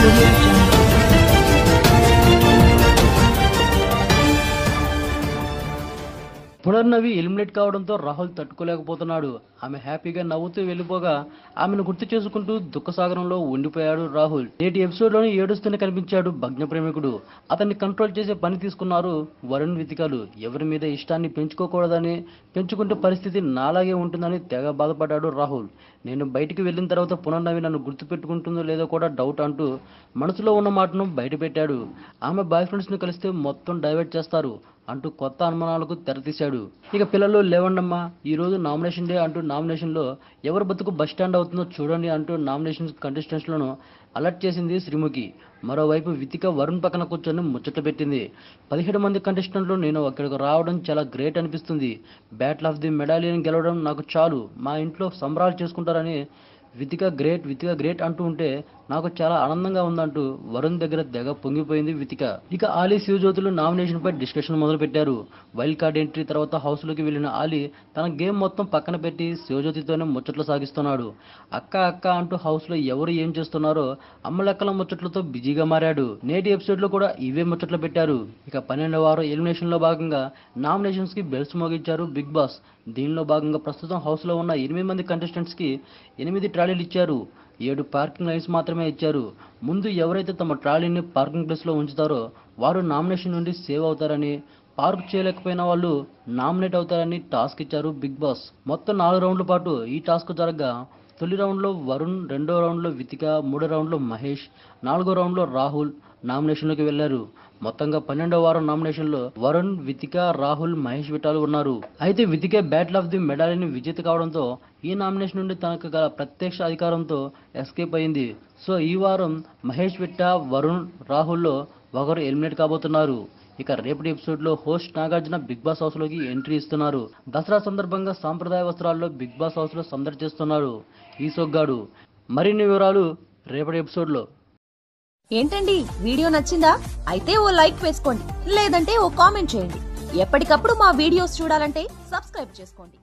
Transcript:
audio jungle. Punarnavi eliminate కావడంతో రాహుల్ తట్టుకోలేకపోతున్నాడు ఆమె హ్యాపీగా నవ్వుతూ వెళ్ళిపోగా ఆమెను గుర్తు చేసుకుంటూ దుఃఖసాగరంలో ఉండిపోయాడు రాహుల్ నేటి ఎపిసోడ్ లోని ఏడుస్తూనే కనిపించాడు భగ్న ప్రేమికుడు అతన్ని కంట్రోల్ చేసే పని తీసుకున్నారు వరుణ్ వితికలు ఎవరి మీద ఇష్టాన్ని పెంచుకోకూడదని పెంచుకుంటే పరిస్థితి నాలాగే ఉంటుందని తెగ బాధపడ్డాడు రాహుల్ నేను బయటికి వెళ్ళిన తర్వాత పునర్నవి నన్ను గుర్తు పెట్టుకుంటుందో లేదో కూడా డౌట్ అంటూ మనసులో ఉన్న మాటను బయటపెట్టాడు ఆమె బాయ్ ఫ్రెండ్స్ ను కలిస్తే మొత్తం డైవర్ట్ చేస్తారు అంటూ కొత్త అనుమానాలకు తెరతీశాడు ఇక పిల్లలు లేవండమ్మా ఈ రోజు నామినేషన్ డే అంటూ నామినేషన్ లో ఎవరి బతుకు బస్ స్టాండ్ అవుతుందో చూడండి అంటూ నామినేషన్ కంటెస్టెంట్స్ లను అలర్ట్ చేసింది శ్రీముఖి మరోవైపు వితిక వరుణ్ పక్కన కూర్చొని ముచ్చట పెట్టింది పదిహేడు మంది కంటెస్టెంట్లు నేను అక్కడికి రావడం చాలా గ్రేట్ అనిపిస్తుంది బ్యాటిల్ ఆఫ్ ది మెడాలియన్ గెలవడం నాకు చాలు మా ఇంట్లో సంబరాలు చేసుకుంటారని వితిక గ్రేట్ వితిక గ్రేట్ అంటూ ఉంటే నాకు చాలా ఆనందంగా ఉందంటూ వరుణ్ దగ్గర తెగ పొంగిపోయింది వితిక ఇక ఆలీ శివజ్యోతులు నామినేషన్ పై డిస్కషన్ మొదలు పెట్టారు వైల్డ్ కార్డ్ ఎంట్రీ తర్వాత హౌస్ లోకి వెళ్లిన ఆలీ తన గేమ్ మొత్తం పక్కన పెట్టి శివజ్యోతితోనే ముచ్చట్లు సాగిస్తున్నాడు అక్క అక్క అంటూ హౌస్ లో ఎవరు ఏం చేస్తున్నారో అమ్మ లెక్కల ముచ్చట్లతో బిజీగా మారాడు నేటి ఎపిసోడ్ లో కూడా ఇవే ముచ్చట్లు పెట్టారు ఇక పన్నెండవ వారం ఎలిమినేషన్ లో భాగంగా నామినేషన్స్ కి బెల్ట్స్ మోగించారు బిగ్ బాస్ దీనిలో భాగంగా ప్రస్తుతం హౌస్ లో ఉన్న ఎనిమిది మంది కంటెస్టెంట్స్ కి ఎనిమిది ట్రాలీలు ఇచ్చారు ఏడు పార్కింగ్ లైన్స్ మాత్రమే ఇచ్చారు ముందు ఎవరైతే తమ ట్రాలీని పార్కింగ్ ప్లేస్ లో ఉంచుతారో వారు నామినేషన్ నుండి సేవ్ అవుతారని పార్క్ చేయలేకపోయిన వాళ్ళు నామినేట్ అవుతారని టాస్క్ ఇచ్చారు బిగ్ బాస్ మొత్తం నాలుగు రౌండ్ల పాటు ఈ టాస్క్ జరగగా తొలి రౌండ్లో వరుణ్ రెండో రౌండ్లో వితిక మూడో రౌండ్లో మహేష్ నాలుగో రౌండ్లో రాహుల్ నామినేషన్లోకి వెళ్లారు మొత్తంగా పన్నెండో వారం నామినేషన్లో వరుణ్ వితిక రాహుల్ మహేష్ విటాలు ఉన్నారు అయితే వితికే బ్యాటిల్ ఆఫ్ ది మెడాలిని విజేత కావడంతో ఈ నామినేషన్ నుండి తనకు గల ప్రత్యక్ష అధికారంతో ఎస్కేప్ అయింది సో ఈ వారం మహేష్ విట్ట వరుణ్ రాహుల్లో ఒకరు ఎలిమినేట్ కాబోతున్నారు ఇక రేపటి ఎపిసోడ్ లో host Nagarjuna big boss house లోకి ఎంట్రీ ఇస్తున్నారు దసరా సందర్భంగా సాంప్రదాయ వస్త్రాల్లో బిగ్ బాస్ హౌస్ లో సందడి చేస్తున్నారు ఈ సొగ్గాడు మరిన్ని వివరాలు రేపటి ఎపిసోడ్ లో ఏంటండి వీడియో నచ్చిందా అయితే ఓ లైక్ వేసుకోండి లేదంటే ఓ కామెంట్ చేయండి ఎప్పటికప్పుడు మా వీడియోస్ చూడాలంటే సబ్స్క్రైబ్ చేసుకోండి